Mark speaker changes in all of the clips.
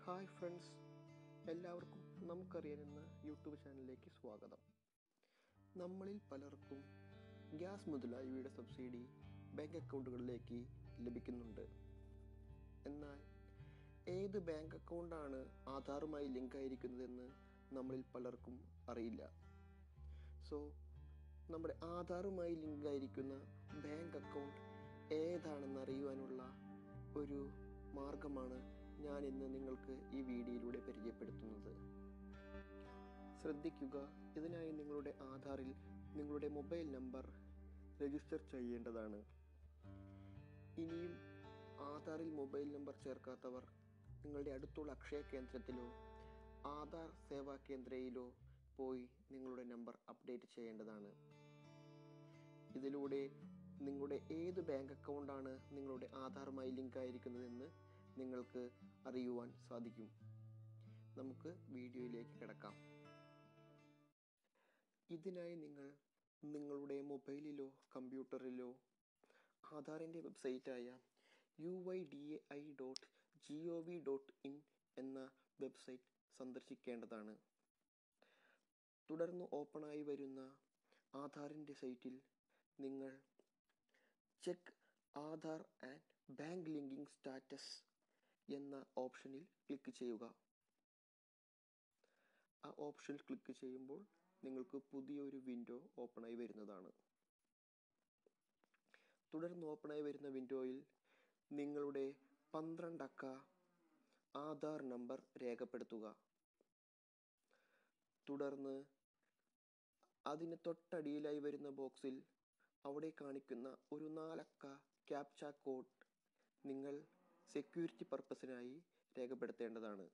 Speaker 1: hi friends എല്ലാവർക്കും നമുക്കറിയാൻ എന്ന യൂട്യൂബ് ചാനലിലേക്ക് സ്വാഗതം നമ്മളിൽ പലർക്കും ഗ്യാസ് മുതലായവയുടെ സബ്സിഡി ബാങ്ക് അക്കൗണ്ടുകളിലേക്ക് ലഭിക്കുന്നുണ്ട് എന്നാൽ ഏത് ബാങ്ക് അക്കൗണ്ടാണ് ആധാറുമായി ലിങ്ക് ആയിരിക്കുന്നതെന്ന് നമ്മളിൽ പലർക്കും അറിയില്ല സോ നമ്മുടെ ആധാറുമായി ലിങ്ക് ആയിരിക്കുന്ന ബാങ്ക് അക്കൗണ്ട് ഏതാണെന്ന് അറിയുവാനുള്ള ഒരു മാർഗമാണ് ഞാൻ ഇന്ന് നിങ്ങൾക്ക് ഈ വീഡിയോയിലൂടെ പരിചയപ്പെടുത്തുന്നത് ശ്രദ്ധിക്കുക ഇതിനായി നിങ്ങളുടെ ആധാറിൽ നിങ്ങളുടെ മൊബൈൽ നമ്പർ രജിസ്റ്റർ ചെയ്യേണ്ടതാണ് ഇനിയും ആധാറിൽ മൊബൈൽ നമ്പർ ചേർക്കാത്തവർ നിങ്ങളുടെ അടുത്തുള്ള അക്ഷയ കേന്ദ്രത്തിലോ ആധാർ സേവാ കേന്ദ്രയിലോ പോയി നിങ്ങളുടെ നമ്പർ അപ്ഡേറ്റ് ചെയ്യേണ്ടതാണ് ഇതിലൂടെ നിങ്ങളുടെ ഏത് ബാങ്ക് അക്കൗണ്ടാണ് നിങ്ങളുടെ ആധാറുമായി ലിങ്ക് ആയിരിക്കുന്നതെന്ന് നിങ്ങൾക്ക് അറിയുവാൻ സാധിക്കും നമുക്ക് വീഡിയോയിലേക്ക് കിടക്കാം ഇതിനായി നിങ്ങൾ നിങ്ങളുടെ മൊബൈലിലോ കമ്പ്യൂട്ടറിലോ ആധാറിൻ്റെ വെബ്സൈറ്റായ U I D A I dot G O V dot in എന്ന വെബ്സൈറ്റ് സന്ദർശിക്കേണ്ടതാണ് തുടർന്ന് ഓപ്പണായി വരുന്ന ആധാറിൻ്റെ സൈറ്റിൽ നിങ്ങൾ check Aadhaar and bank linking status എന്ന ഓപ്ഷനിൽ ക്ലിക്ക് ചെയ്യുക ആ ഓപ്ഷൻ ക്ലിക്ക് ചെയ്യുമ്പോൾ നിങ്ങൾക്ക് പുതിയൊരു വിൻഡോ ഓപ്പണായി വരുന്നതാണ് തുടർന്ന് ഓപ്പണായി വരുന്ന വിൻഡോയിൽ നിങ്ങളുടെ പന്ത്രണ്ടക്ക ആധാർ നമ്പർ രേഖപ്പെടുത്തുക തുടർന്ന് അതിന് തൊട്ടടിയിലായി വരുന്ന ബോക്സിൽ അവിടെ കാണിക്കുന്ന ഒരു നാലക്ക ക്യാപ്ച കോഡ് നിങ്ങൾ സെക്യൂരിറ്റി പർപ്പസിനായി രേഖപ്പെടുത്തേണ്ടതാണ്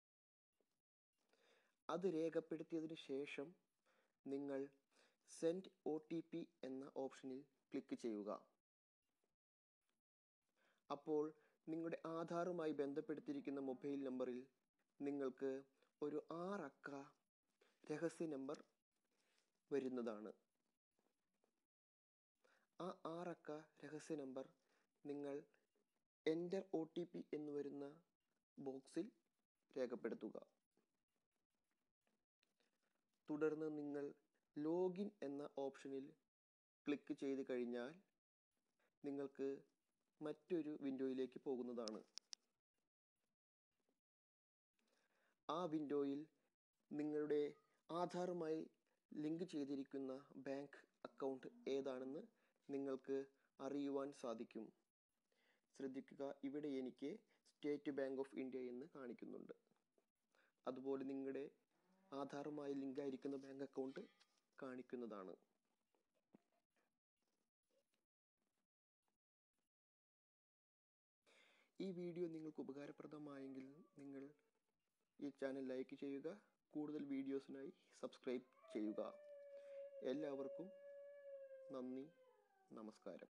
Speaker 1: അത് രേഖപ്പെടുത്തിയതിന് ശേഷം നിങ്ങൾ സെൻഡ് ഒ ടി പി എന്ന ഓപ്ഷനിൽ ക്ലിക്ക് ചെയ്യുക അപ്പോൾ നിങ്ങളുടെ ആധാറുമായി ബന്ധപ്പെടുത്തിയിരിക്കുന്ന മൊബൈൽ നമ്പറിൽ നിങ്ങൾക്ക് ഒരു ആറക്ക രഹസ്യ നമ്പർ വരുന്നതാണ് ആ ആറക്ക രഹസ്യ നമ്പർ നിങ്ങൾ എൻ്റർ ഒ ടി പി എന്ന് വരുന്ന ബോക്സിൽ രേഖപ്പെടുത്തുക തുടർന്ന് നിങ്ങൾ ലോഗിൻ എന്ന ഓപ്ഷനിൽ ക്ലിക്ക് ചെയ്ത് കഴിഞ്ഞാൽ നിങ്ങൾക്ക് മറ്റൊരു വിൻഡോയിലേക്ക് പോകുന്നതാണ് ആ വിൻഡോയിൽ നിങ്ങളുടെ ആധാറുമായി ലിങ്ക് ചെയ്തിരിക്കുന്ന ബാങ്ക് അക്കൗണ്ട് ഏതാണെന്ന് നിങ്ങൾക്ക് അറിയുവാൻ സാധിക്കും ശ്രദ്ധിക്കുക ഇവിടെ എനിക്ക് സ്റ്റേറ്റ് ബാങ്ക് ഓഫ് ഇന്ത്യ എന്ന് കാണിക്കുന്നുണ്ട് അതുപോലെ നിങ്ങളുടെ ആധാറുമായി ലിങ്ക് ആയിരിക്കുന്ന ബാങ്ക് അക്കൗണ്ട് കാണിക്കുന്നതാണ് ഈ വീഡിയോ നിങ്ങൾക്ക് ഉപകാരപ്രദമായെങ്കിൽ നിങ്ങൾ ഈ ചാനൽ ലൈക്ക് ചെയ്യുക കൂടുതൽ വീഡിയോസിനായി സബ്സ്ക്രൈബ് ചെയ്യുക എല്ലാവർക്കും നന്ദി നമസ്കാരം